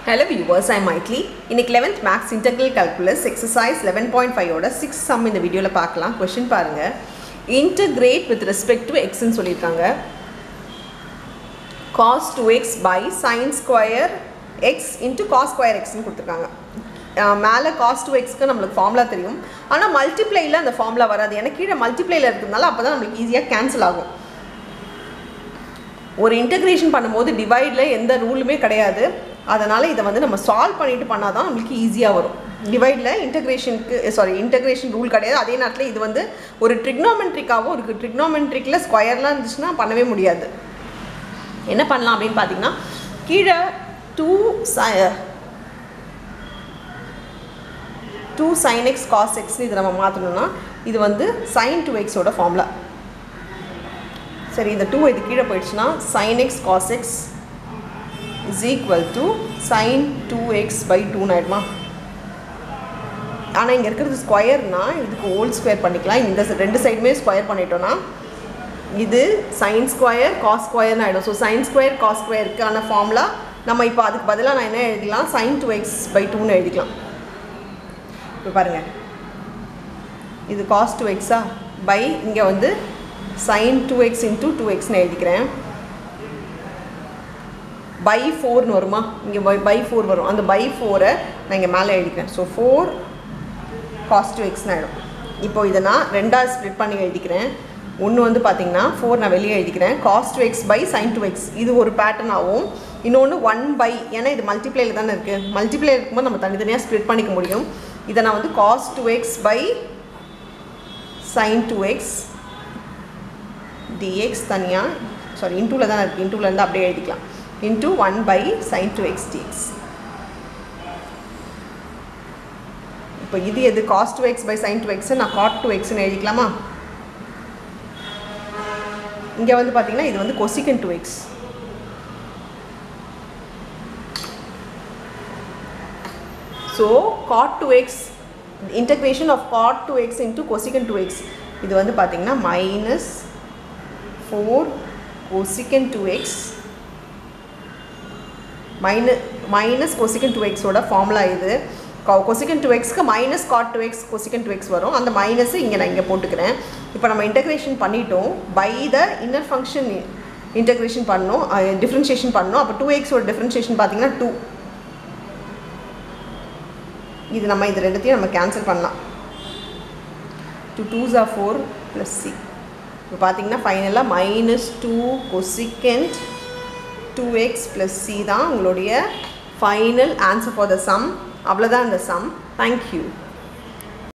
hello viewers I மைட்லி இன்னைக்கு eleventh maths integral calculus exercise eleven point ஃபைவோட six sum இந்த வீடியோவில் பார்க்கலாம் கொஷின் பாருங்கள் இன்டகிரேட் வித் ரெஸ்பெக்ட் டு எக்ஸ்ன்னு சொல்லியிருக்காங்க cos two x by sin square x into cos square எக்ஸ்னு கொடுத்துருக்காங்க மேலே காஸ் டூ எக்ஸ்க்கு நம்மளுக்கு ஃபார்முலா தெரியும் ஆனால் மல்டிப்ளையில் அந்த ஃபார்முலா வராது எனக்கு கீழே மல்டிப்ளையில் இருக்கிறதுனால அப்போ தான் நம்மளுக்கு ஈஸியாக கேன்சல் ஆகும் ஒரு இன்டகிரேஷன் பண்ணும்போது டிவைடில் எந்த ரூலுமே கிடையாது அதனால் இதை வந்து நம்ம சால்வ் பண்ணிட்டு பண்ணால் தான் நம்மளுக்கு ஈஸியாக வரும் டிவைடில் இன்டகிரேஷனுக்கு சாரி இன்டகிரேஷன் ரூல் கிடையாது அதே நேரத்தில் இது வந்து ஒரு ட்ரிக்னோமெட்ரிக்காகவும் இருக்குது ட்ரிக்னோமெட்ரிக்கில் ஸ்கொயர்லாம் இருந்துச்சுன்னா பண்ணவே முடியாது என்ன பண்ணலாம் அப்படின்னு பார்த்தீங்கன்னா கீழே two two sin x cos எக்ஸ்னு இதை நம்ம மாற்றணும்னா இது வந்து சைன் டூ எக்ஸோட ஃபார்முலா சரி இந்த டூ இது கீழே போயிடுச்சுன்னா sin x cos x is equal to sin two x by டூன்னு ஆயிடுமா ஆனால் இங்கே இருக்கிறது ஸ்கொயர்னா இதுக்கு ஓல்ட் ஸ்கொயர் பண்ணிக்கலாம் இந்த ரெண்டு சைடுமே ஸ்கொயர் பண்ணிட்டோன்னா இது சைன் ஸ்கொயர் காஸ் ஸ்கொயர்னு ஆகிடும் ஸோ சைன் ஸ்கொயர் காஸ் ஸ்கொயருக்கான ஃபார்முலா நம்ம இப்போ அதுக்கு பதிலாக நான் என்ன எழுதிக்கலாம் சைன் டூ எக்ஸ் பை டூன்னு எழுதிக்கலாம் இப்போ பாருங்கள் இது காஸ் டூ எக்ஸா பை இங்கே வந்து sin two x into two எக்ஸ்னு எழுதிக்கிறேன் பை ஃபோர்னு வருமா இங்கே பை பை ஃபோர் வரும் அந்த பை ஃபோரை நான் இங்கே மேலே எழுதிக்கிறேன் ஸோ ஃபோர் காஸ் டூ எக்ஸ்னு ஆகிடும் இப்போ இதை நான் ரெண்டாவது ஸ்ப்ளிட் பண்ணி எழுதிக்கிறேன் ஒன்று வந்து பார்த்தீங்கன்னா ஃபோர் நான் வெளியே எழுதிக்கிறேன் cos two x by sin two x இது ஒரு பேட்டர்ன் ஆகும் இன்னொன்று ஒன் பை ஏன்னா இது மல்டிப்ளேயில் தானே இருக்குது மல்டிப்ளேயில் இருக்கும்போது நம்ம தனித்தனியாக ஸ்ப்ளிட் பண்ணிக்க முடியும் இதை நான் வந்து cos two x by sin two x dx தனியாக சாரி இன்டூவில் தான் இருக்குது இன்டூலேருந்து அப்படியே எழுதிக்கலாம் into one by sin two x dx இப்போ இது எது cos two x by sin two x நான் காட் டூ எக்ஸ்னு எழுதிக்கலாமா இங்கே வந்து பார்த்தீங்கன்னா இது வந்து cosec two x so cot two x integration of cot two x into cosec two x இது வந்து பார்த்தீங்கன்னா minus four cosec two X மைன மைனஸ் கொசிகன் டூ எக்ஸோட ஃபார்முலா இது கொசிகன் டூ எக்ஸ்க்கு minus cot two x cosec two x வரும் அந்த minus இங்கே நான் இங்கே போட்டுக்கிறேன் இப்போ நம்ம இன்டகிரேஷன் பண்ணிட்டோம் by the inner function integration பண்ணோம் டிஃப்ரென்ஷியேஷன் பண்ணோம் அப்போ டூ எக்ஸோட டிஃப்ரென்ஷியேஷன் பார்த்தீங்கன்னா டூ இது நம்ம இது ரெண்டுத்தையும் நம்ம கேன்சல் பண்ணலாம் two twos are four plus C இப்போ பார்த்தீங்கன்னா ஃபைனலாக minus two cosecant two x plus C தான் உங்களுடைய final answer for the sum அவ்வளோதான் இந்த சம் தேங்க்யூ